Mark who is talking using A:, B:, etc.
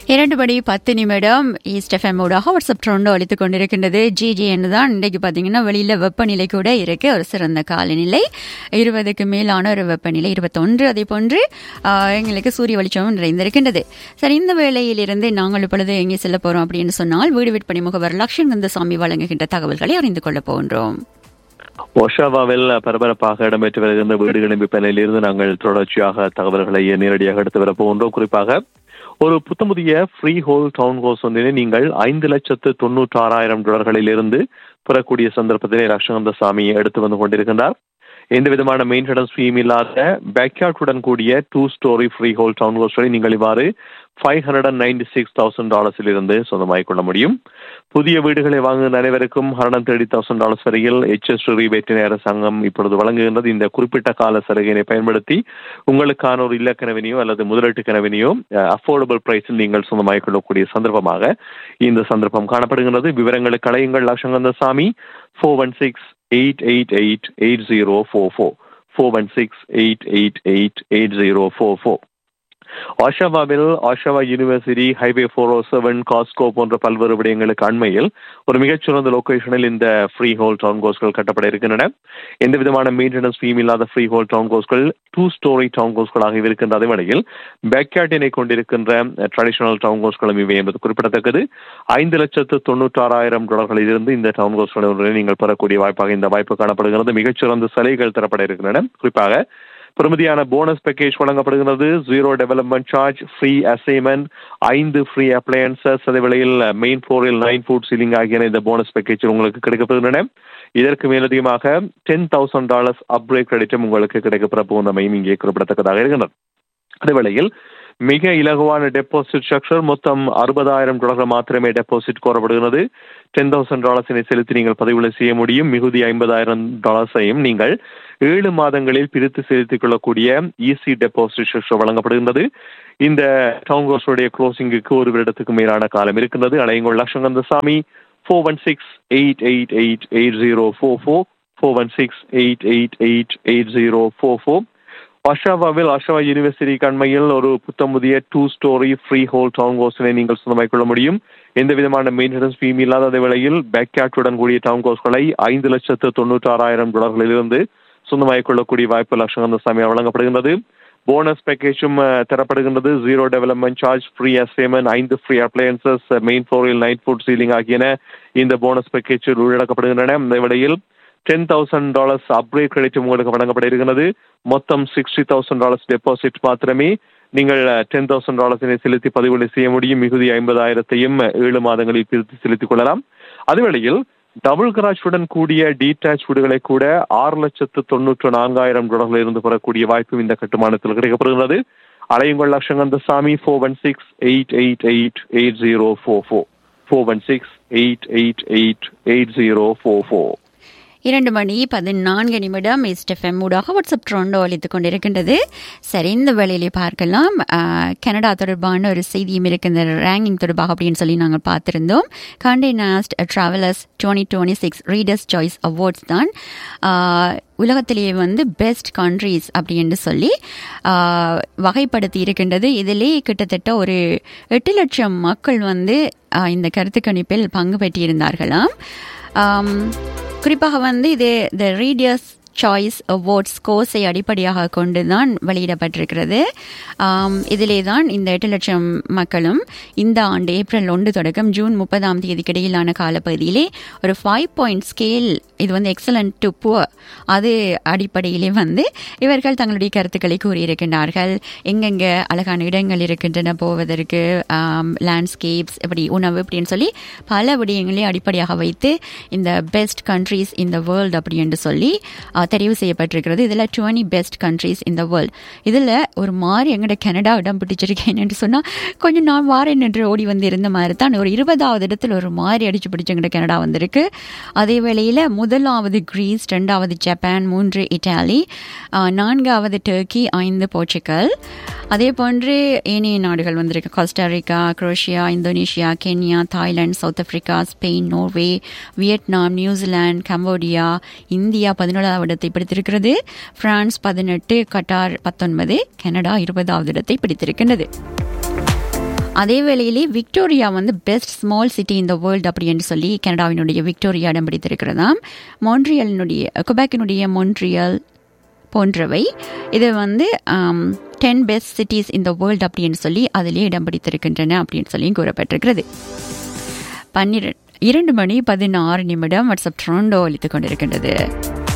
A: இரண்டு மணி பத்து நிமிடம் ஈஸ்ட் எஃப்எம் ஊடாக வாட்ஸ்அப் ட்ரெண்டோ அளித்துக் கொண்டிருக்கின்றது ஜிஜி என்று தான் இன்றைக்கு பார்த்தீங்கன்னா வெளியில் வெப்பநிலை கூட இருக்கு ஒரு சிறந்த காலநிலை இருபதுக்கு மேலான ஒரு வெப்பநிலை இருபத்தொன்று அதே போன்று ஆஹ், எங்களுக்கு சூரிய வெளிச்சமும் நிறைந்திருக்கின்றது சரி இந்த வேளையிலிருந்து நாங்கள் இப்பொழுது எங்கே செல்ல போறோம் அப்படின்னு சொன்னால் வீடு விற்பனை முகவர் லட்சுமி சாமி வழங்குகின்ற தகவல்களை அறிந்து கொள்ளப் போகின்றோம்
B: ஒஷாவாவில் பரபரப்பாக இடம்பெற்று வருகின்ற வீடுகளின் விற்பனையிலிருந்து நாங்கள் தொடர்ச்சியாக தகவல்களை நேரடியாக எடுத்து வரப் போகின்றோம் குறிப்பாக ஒரு புத்தமுதிய ஃப்ரீ ஹோல் டவுன் ஹவுஸ் ஒன்றினை நீங்கள் ஐந்து லட்சத்து தொண்ணூற்றி ஆறாயிரம் டாலர்களிலிருந்து பெறக்கூடிய சந்தர்ப்பத்தினை லட்சகந்த சாமி எடுத்து வந்து கொண்டிருக்கின்றார் எந்த விதமான மெயின்டெனன்ஸ் ஃபீம் இல்லாத பேக்யார்டுடன் கூடிய டூ ஸ்டோரி ஃப்ரீ ஹோல் டவுன் ஹவுஸ்களை நீங்கள் இவ்வாறு five hundred and ninety six thousand டாலர்ஸில் இருந்து சொந்தமாகிக் கொள்ள முடியும் புதிய வீடுகளை வாங்குகிற அனைவருக்கும் ஹண்ட்ரட் தேர்ட்டி தௌசண்ட் டாலர்ஸ் வரையில் எச்எஸ் ரீபேட்டினை அரசாங்கம் இப்பொழுது வழங்குகின்றது இந்த குறிப்பிட்ட கால சலுகையினை பயன்படுத்தி உங்களுக்கான ஒரு இல்ல கனவினையோ அல்லது முதலீட்டு கனவினையோ அஃபோர்டபுள் பிரைஸில் நீங்கள் சொந்தமாகிக் கொள்ளக்கூடிய சந்தர்ப்பமாக இந்த சந்தர்ப்பம் காணப்படுகின்றது விவரங்களுக்கு அலையுங்கள் லட்சங்கந்த சாமி four one six eight eight eight eight zero four four four one six eight eight eight eight zero four four ஆஷாவாவில் Oshawa university highway four O seven Costco போன்ற பல்வேறு விடயங்களுக்கு அண்மையில் ஒரு மிகச்சிறந்த லொகேஷனில் இந்த ஃப்ரீ ஹோல் டவுன் கோஸ்கள் கட்டப்பட இருக்கின்றன எந்த விதமான மெயின்டெனன்ஸ் ஃபீம் இல்லாத ஃப்ரீ ஹோல் டவுன் கோஸ்கள் டூ ஸ்டோரி டவுன் கோஸ்களாக இருக்கின்ற அதே வேளையில் பேக்யார்டினை கொண்டிருக்கின்ற ட்ரெடிஷனல் டவுன் கோஸ்களும் இவை என்பது குறிப்பிடத்தக்கது ஐந்து லட்சத்து தொண்ணூற்றாறாயிரம் டாலர்களில் இருந்து இந்த டவுன் கோஸ்களை நீங்கள் பெறக்கூடிய வாய்ப்பாக இந்த வாய்ப்பு காணப்படுகிறது மிகச்சிறந்த சலுகைகள் தரப்பட இருக்கின்றன குறிப்பாக பெறுமதியான போனஸ் பேக்கேஜ் வழங்கப்படுகிறது zero development charge free assignment ஐந்து ஃப்ரீ அப்ளையன்சஸ் அதே வேளையில் மெயின் ஃப்ளோரில் நைன் ஃபுட் சீலிங் ஆகியன இந்த போனஸ் பேக்கேஜ் உங்களுக்கு கிடைக்கப்படுகின்றன இதற்கு மேலதிகமாக டென் தௌசண்ட் டாலர்ஸ் அப்கிரேட் கிரெடிட்டும் உங்களுக்கு கிடைக்கப்பெற போனமையும் இங்கே குறிப்பிடத்தக்கதாக இருக்கின்றன அதே வேளையில் மிக இலகுவான டெபாசிட் ஸ்ட்ரக்சர் மொத்தம் அறுபதாயிரம் டாலர் மாத்திரமே டெபாசிட் கோரப்படுகிறது டென் தௌசண்ட் டாலர்ஸினை செலுத்தி நீங்கள் பதிவுகளை செய்ய முடியும் மிகுதி ஐம்பதாயிரம் டாலர்ஸையும் நீங்கள் ஏழு மாதங்களில் பிரித்து செலுத்திக் கொள்ளக்கூடிய ஈஸி டெபாசிட் ஸ்ட்ரக்சர் வழங்கப்படுகின்றது இந்த டவுன் ஹவுஸுடைய க்ளோசிங்குக்கு ஒரு வருடத்துக்கு மேலான காலம் இருக்கின்றது அலையுங்கள் லட்சங்கந்த சாமி four one six eight eight eight eight zero four four four one six eight eight eight eight zero four four அஷாவாவில் அஷாவா யூனிவர்சிட்டி கண்மையில் ஒரு புத்தமுதிய டூ ஸ்டோரி ஃப்ரீ ஹோல் டவுன் ஹவுஸினை நீங்கள் சொந்தமாக்கிக் கொள்ள முடியும் எந்த விதமான மெயின்டெனன்ஸ் ஃபீம் இல்லாத வேளையில் பேக்யார்டுடன் கூடிய டவுன் ஹவுஸ்களை ஐந்து லட்சத்து தொண்ணூற்றி ஆறாயிரம் டாலர்களிலிருந்து சொந்தமாக்கிக் கொள்ளக்கூடிய வாய்ப்பு லட்சங்கந்த சாமியார் வழங்கப்படுகின்றது போனஸ் பேக்கேஜும் தரப்படுகின்றது zero development charge free assignment ஐந்து ஃப்ரீ அப்ளையன்சஸ் மெயின் ஃப்ளோரில் நைட் ஃபுட் சீலிங் ஆகியன இந்த போனஸ் பேக்கேஜில் உள்ளடக்கப்படுகின்றன இந்த வேளையில் ten thousand dollars upgrade credit உங்களுக்கு வழங்கப்பட இருக்கிறது மொத்தம் சிக்ஸ்டி தௌசண்ட் டாலர்ஸ் டெபாசிட் மாத்திரமே நீங்கள் டென் தௌசண்ட் டாலர்ஸினை செலுத்தி பதிவுகளை செய்ய முடியும் மிகுதி ஐம்பதாயிரத்தையும் ஏழு மாதங்களில் பிரித்து செலுத்திக் கொள்ளலாம் அதுவேளையில் டபுள் கராஜுடன் கூடிய டீடாச் வீடுகளை கூட ஆறு லட்சத்து தொண்ணூற்று நான்காயிரம் டாலர்களில் இருந்து பெறக்கூடிய வாய்ப்பும் இந்த கட்டுமானத்தில் கிடைக்கப்படுகிறது அலையுங்கள் லட்சங்கந்த சாமி four one six eight eight eight eight zero four four four one six eight eight eight eight zero four four
A: இரண்டு மணி பதினான்கு நிமிடம் எஸ்டெஃப்எம் ஊடாக வாட்ஸ்அப் ட்ரோண்டோ அளித்துக் கொண்டிருக்கின்றது சரி இந்த வேளையிலே பார்க்கலாம் ஆஹ், கனடா தொடர்பான ஒரு செய்தியும் இருக்கு இந்த ரேங்கிங் தொடர்பாக அப்படின்னு சொல்லி நாங்கள் பார்த்திருந்தோம் Conde Nast Travellers twenty twenty six readers choice awards தான் ஆஹ், உலகத்திலேயே வந்து பெஸ்ட் கண்ட்ரீஸ் அப்படின்னு சொல்லி ஆஹ், வகைப்படுத்தி இருக்கின்றது இதிலே கிட்டத்தட்ட ஒரு எட்டு லட்சம் மக்கள் வந்து ஆஹ், இந்த கருத்து கணிப்பில் பங்கு பெற்றிருந்தார்களாம் ஆம், குறிப்பாக வந்து இது த ரீடியர்ஸ் சாய்ஸ் அவார்ட்ஸ் கோர்ஸை அடிப்படையாக கொண்டு தான் வெளியிடப்பட்டிருக்கிறது ஆம், இதிலே தான் இந்த எட்டு லட்சம் மக்களும் இந்த ஆண்டு ஏப்ரல் ஒன்று தொடக்கம் ஜூன் முப்பதாம் தேதிக்கு இடையிலான காலப்பகுதியிலே ஒரு ஃபைவ் பாயிண்ட் ஸ்கேல் இது வந்து எக்ஸலண்ட் டு புவர் அது அடிப்படையிலே வந்து இவர்கள் தங்களுடைய கருத்துக்களை கூறியிருக்கின்றார்கள் எங்கெங்கே அழகான இடங்கள் இருக்கின்றன போவதற்கு லேண்ட்ஸ்கேப்ஸ் இப்படி உணவு இப்படின்னு சொல்லி பல விடயங்களை அடிப்படையாக வைத்து இந்த பெஸ்ட் கண்ட்ரீஸ் இந்த வேர்ல்டு அப்படி என்று சொல்லி ஆஹ், தெரிவு செய்யப்பட்டிருக்கிறது இதில் டுவெண்ட்டி பெஸ்ட் கண்ட்ரீஸ் இந்த வேர்ல்டு இதில் ஒரு மாதிரி எங்கட கனடா இடம் பிடிச்சிருக்கேன் என்று சொன்னால் கொஞ்சம் நான் வாரேன் என்று ஓடி வந்து இருந்த மாதிரி தான் ஒரு இருபதாவது இடத்துல ஒரு மாதிரி அடிச்சு பிடிச்ச எங்கட கனடா வந்திருக்கு அதே வேளையில் முதலாவது கிரீஸ் ரெண்டாவது ஜப்பான் மூன்று இட்டாலி ஆஹ், நான்காவது டர்க்கி ஐந்து போர்ச்சுகல் அதே போன்று ஏனைய நாடுகள் வந்திருக்கு Costa Rica Croatia Indonesia Kenya Thailand South Africa Spain Norway Vietnam New Zealand Cambodia India பதினேழாவது இடத்தை பிடித்திருக்கிறது பிரான்ஸ் பதினெட்டு கட்டார் பத்தொன்பது கனடா இருபதாவது இடத்தை பிடித்திருக்கின்றது அதே வேளையிலே விக்டோரியா வந்து பெஸ்ட் ஸ்மால் சிட்டி இந்த வேர்ல்டு அப்படி என்று சொல்லி கனடாவினுடைய விக்டோரியா இடம் பிடித்திருக்கிறதாம் மொன்ட்ரியலினுடைய கொபாக்கினுடைய மொன்ட்ரியல் போன்றவை இது வந்து டென் பெஸ்ட் சிட்டிஸ் இந்த வேர்ல்டு அப்படின்னு சொல்லி அதிலே இடம் பிடித்திருக்கின்றன அப்படின்னு சொல்லி கூறப்பட்டிருக்கிறது பன்னிரெண்டு இரண்டு மணி பதினாறு நிமிடம் வாட்ஸ்அப் ட்ரோண்டோ அளித்துக் கொண்டிருக்கின்றது